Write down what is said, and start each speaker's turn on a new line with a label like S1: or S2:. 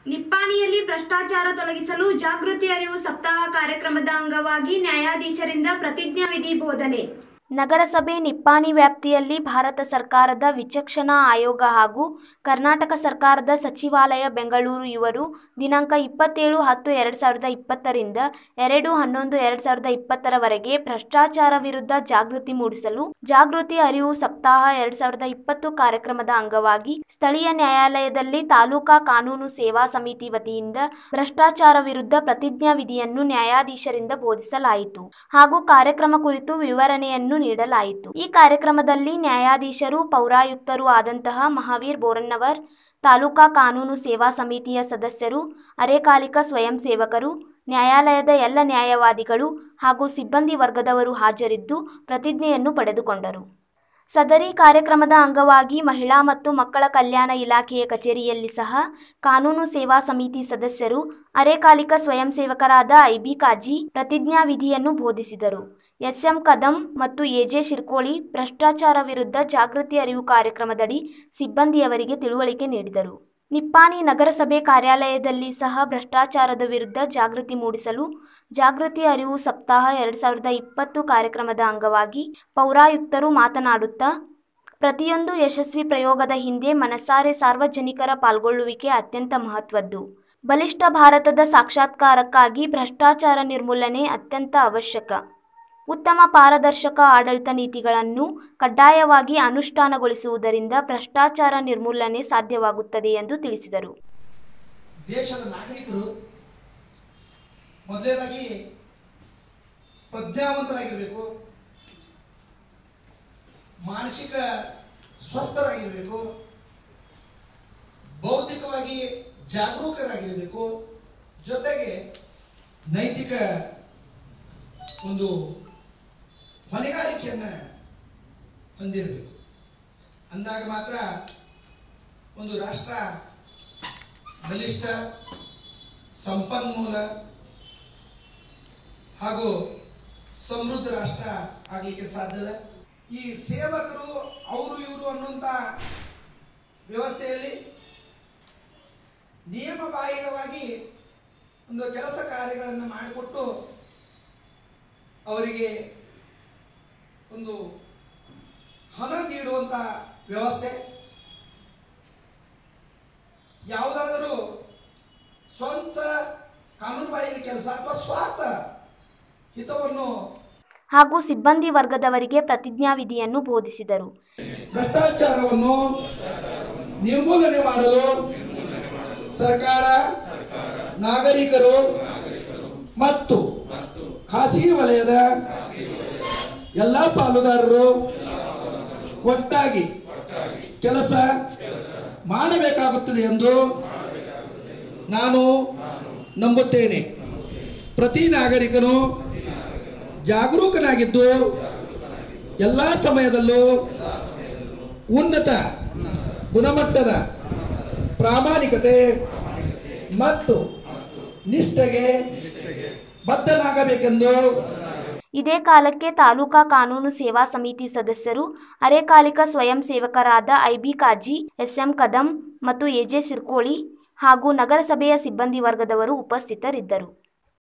S1: ನಿಪ್ಪಾಣಿಯಲ್ಲಿ ಭ್ರಷ್ಟಾಚಾರ ತೊಲಗಿಸಲು ಜಾಗೃತಿ ಅರಿವು ಸಪ್ತಾಹ ಕಾರ್ಯಕ್ರಮದ ಅಂಗವಾಗಿ ನ್ಯಾಯಾಧೀಶರಿಂದ ಪ್ರತಿಜ್ಞಾವಿಧಿ ಬೋಧನೆ ನಗರಸಭೆ ನಿಪ್ಪಾಣಿ ವ್ಯಾಪ್ತಿಯಲ್ಲಿ ಭಾರತ ಸರ್ಕಾರದ ವಿಚಕ್ಷಣಾ ಆಯೋಗ ಹಾಗೂ ಕರ್ನಾಟಕ ಸರ್ಕಾರದ ಸಚಿವಾಲಯ ಬೆಂಗಳೂರು ಇವರು ದಿನಾಂಕ ಇಪ್ಪತ್ತೇಳು ಹತ್ತು ಎರಡು ಸಾವಿರದ ಇಪ್ಪತ್ತರಿಂದ ಎರಡು ಹನ್ನೊಂದು ಎರಡು ಸಾವಿರದ ಇಪ್ಪತ್ತರವರೆಗೆ ಭ್ರಷ್ಟಾಚಾರ ವಿರುದ್ಧ ಜಾಗೃತಿ ಮೂಡಿಸಲು ಜಾಗೃತಿ ಅರಿವು ಸಪ್ತಾಹ ಎರಡು ಸಾವಿರದ ಇಪ್ಪತ್ತು ಕಾರ್ಯಕ್ರಮದ ಅಂಗವಾಗಿ ಸ್ಥಳೀಯ ನ್ಯಾಯಾಲಯದಲ್ಲಿ ತಾಲೂಕಾ ಕಾನೂನು ಸೇವಾ ಸಮಿತಿ ವತಿಯಿಂದ ಭ್ರಷ್ಟಾಚಾರ ವಿರುದ್ಧ ಪ್ರತಿಜ್ಞಾ ವಿಧಿಯನ್ನು ನ್ಯಾಯಾಧೀಶರಿಂದ ಬೋಧಿಸಲಾಯಿತು ಹಾಗೂ ಕಾರ್ಯಕ್ರಮ ಕುರಿತು ವಿವರಣೆಯನ್ನು ನೀಡಲಾಯಿತು ಈ ಕಾರ್ಯಕ್ರಮದಲ್ಲಿ ನ್ಯಾಯಾಧೀಶರು ಪೌರಾಯುಕ್ತರು ಆದಂತಹ ಮಹಾವೀರ್ ಬೋರನ್ನವರ್ ತಾಲೂಕಾ ಕಾನೂನು ಸೇವಾ ಸಮಿತಿಯ ಸದಸ್ಯರು ಅರೆಕಾಲಿಕ ಸ್ವಯಂ ಸೇವಕರು ನ್ಯಾಯಾಲಯದ ಎಲ್ಲ ನ್ಯಾಯವಾದಿಗಳು ಹಾಗೂ ಸಿಬ್ಬಂದಿ ವರ್ಗದವರು ಹಾಜರಿದ್ದು ಪ್ರತಿಜ್ಞೆಯನ್ನು ಪಡೆದುಕೊಂಡರು ಸದರಿ ಕಾರ್ಯಕ್ರಮದ ಅಂಗವಾಗಿ ಮಹಿಳಾ ಮತ್ತು ಮಕ್ಕಳ ಕಲ್ಯಾಣ ಇಲಾಖೆಯ ಕಚೇರಿಯಲ್ಲಿ ಸಹ ಕಾನೂನು ಸೇವಾ ಸಮಿತಿ ಸದಸ್ಯರು ಅರೆಕಾಲಿಕ ಸ್ವಯಂ ಸೇವಕರಾದ ಐಬಿ ಕಾಜಿ ಪ್ರತಿಜ್ಞಾ ವಿಧಿಯನ್ನು ಬೋಧಿಸಿದರು ಎಸ್ಎಂ ಕದಂ ಮತ್ತು ಎಜೆ ಶಿರ್ಕೋಳಿ ಭ್ರಷ್ಟಾಚಾರ ವಿರುದ್ಧ ಜಾಗೃತಿ ಅರಿವು ಕಾರ್ಯಕ್ರಮದಡಿ ಸಿಬ್ಬಂದಿಯವರಿಗೆ ತಿಳುವಳಿಕೆ ನೀಡಿದರು ನಿಪ್ಪಾಣಿ ನಗರಸಭೆ ಕಾರ್ಯಾಲಯದಲ್ಲಿ ಸಹ ಭ್ರಷ್ಟಾಚಾರದ ವಿರುದ್ಧ ಜಾಗೃತಿ ಮೂಡಿಸಲು ಜಾಗೃತಿ ಅರಿವು ಸಪ್ತಾಹ ಎರಡು ಸಾವಿರದ ಇಪ್ಪತ್ತು ಕಾರ್ಯಕ್ರಮದ ಅಂಗವಾಗಿ ಪೌರಾಯುಕ್ತರು ಮಾತನಾಡುತ್ತಾ ಪ್ರತಿಯೊಂದು ಯಶಸ್ವಿ ಪ್ರಯೋಗದ ಹಿಂದೆ ಮನಸಾರೆ ಸಾರ್ವಜನಿಕರ ಪಾಲ್ಗೊಳ್ಳುವಿಕೆ ಅತ್ಯಂತ ಮಹತ್ವದ್ದು ಬಲಿಷ್ಠ ಭಾರತದ ಸಾಕ್ಷಾತ್ಕಾರಕ್ಕಾಗಿ ಭ್ರಷ್ಟಾಚಾರ ನಿರ್ಮೂಲನೆ ಅತ್ಯಂತ ಅವಶ್ಯಕ ಉತ್ತಮ ಪಾರದರ್ಶಕ ಆಡಳಿತ ನೀತಿಗಳನ್ನು ಕಡ್ಡಾಯವಾಗಿ ಅನುಷ್ಠಾನಗೊಳಿಸುವುದರಿಂದ ಭ್ರಷ್ಟಾಚಾರ ನಿರ್ಮೂಲನೆ ಸಾಧ್ಯವಾಗುತ್ತದೆ ಎಂದು ತಿಳಿಸಿದರು
S2: ದೇಶದ ನಾಗರಿಕರು ಮೊದಲನೇದಾಗಿ ಪ್ರಜ್ಞಾವಂತರಾಗಿರಬೇಕು ಮಾನಸಿಕ ಸ್ವಸ್ಥರಾಗಿರಬೇಕು ಬೌದ್ಧಿಕವಾಗಿ ಜಾಗರೂಕರಾಗಿರಬೇಕು ಜೊತೆಗೆ ನೈತಿಕ ಒಂದು ಹೊಣೆಗಾರಿಕೆಯನ್ನು ಹೊಂದಿರಬೇಕು ಅಂದಾಗ ಮಾತ್ರ ಒಂದು ರಾಷ್ಟ್ರ ಬಲಿಷ್ಠ ಸಂಪನ್ಮೂಲ ಹಾಗೂ ಸಮೃದ್ಧ ರಾಷ್ಟ್ರ ಆಗಲಿಕ್ಕೆ ಸಾಧ್ಯದ ಈ ಸೇವಕರು ಅವರು ಇವರು ಅನ್ನುವಂಥ ವ್ಯವಸ್ಥೆಯಲ್ಲಿ ನಿಯಮ ಬಾಹಿರವಾಗಿ ಒಂದು ಕೆಲಸ ಕಾರ್ಯಗಳನ್ನು ಮಾಡಿಕೊಟ್ಟು ಅವರಿಗೆ ಒಂದು ಹಣ ನೀಡುವಂಥ ವ್ಯವಸ್ಥೆ ಯಾವುದಾದರೂ ಸ್ವಂತ ಕಾನೂನುಬಾಹಿರ ಕೆಲಸ ಅಥವಾ ಸ್ವಾರ್ಥ ಹಿತವನ್ನು
S1: ಹಾಗೂ ಸಿಬ್ಬಂದಿ ವರ್ಗದವರಿಗೆ ಪ್ರತಿಜ್ಞಾ ವಿಧಿಯನ್ನು ಬೋಧಿಸಿದರು
S2: ಭ್ರಷ್ಟಾಚಾರವನ್ನು ನಿರ್ಮೂಲನೆ ಮಾಡಲು ಸರ್ಕಾರ ನಾಗರಿಕರು ಮತ್ತು ಖಾಸಗಿ ವಲಯದ ಎಲ್ಲ ಪಾಲುದಾರರು ಒಟ್ಟಾಗಿ ಕೆಲಸ ಮಾಡಬೇಕಾಗುತ್ತದೆ ಎಂದು ನಾನು ನಂಬುತ್ತೇನೆ ಪ್ರತಿ ನಾಗರಿಕನು ಜಾಗರೂಕನಾಗಿದ್ದು ಎಲ್ಲ ಸಮಯದಲ್ಲೂ ಉನ್ನತ ಗುಣಮಟ್ಟದ ಪ್ರಾಮಾಣಿಕತೆ ಮತ್ತು ನಿಷ್ಠೆಗೆ ಬದ್ಧನಾಗಬೇಕೆಂದು
S1: ಇದೇ ಕಾಲಕ್ಕೆ ತಾಲೂಕಾ ಕಾನೂನು ಸೇವಾ ಸಮಿತಿ ಸದಸ್ಯರು ಅರೆಕಾಲಿಕ ಸ್ವಯಂ ಸೇವಕರಾದ ಐಬಿ ಕಾಜಿ ಎಸ್ಎಂ ಕದಂ ಮತ್ತು ಎಜೆ ಸಿರ್ಕೋಳಿ ಹಾಗೂ ನಗರಸಭೆಯ ಸಿಬ್ಬಂದಿ ವರ್ಗದವರು ಉಪಸ್ಥಿತರಿದ್ದರು